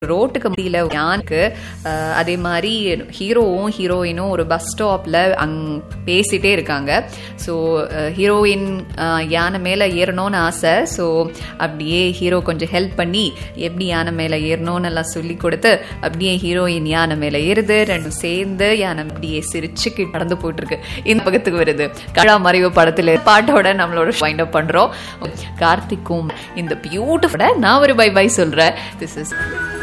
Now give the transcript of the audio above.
ரோட்டுக்கு முடியல யானுக்கு அஹ், அதே மாதிரி ஹீரோவும் ஹீரோயினும் ஒரு பஸ் ஸ்டாப்ல அங் பேசிட்டே இருக்காங்க ஸோ ஹீரோயின் யானை மேலே ஏறணும்னு ஆசை ஸோ அப்படியே ஹீரோ கொஞ்சம் ஹெல்ப் பண்ணி எப்படி யானை மேலே ஏறணும்னு எல்லாம் சொல்லி கொடுத்து அப்படியே ஹீரோயின் யானை மேலே ஏறுது ரெண்டும் சேர்ந்து யானை அப்படியே சிரிச்சுக்கு நடந்து போயிட்டு இருக்கு இந்த பக்கத்துக்கு வருது கழா மறைவு படத்துல பாட்டோட நம்மளோட ஃபைண்ட் அப் பண்றோம் கார்த்திக்கும் இந்த பியூட்டிஃபுல்ல நான் ஒரு பை பை சொல்றேன் திஸ் இஸ்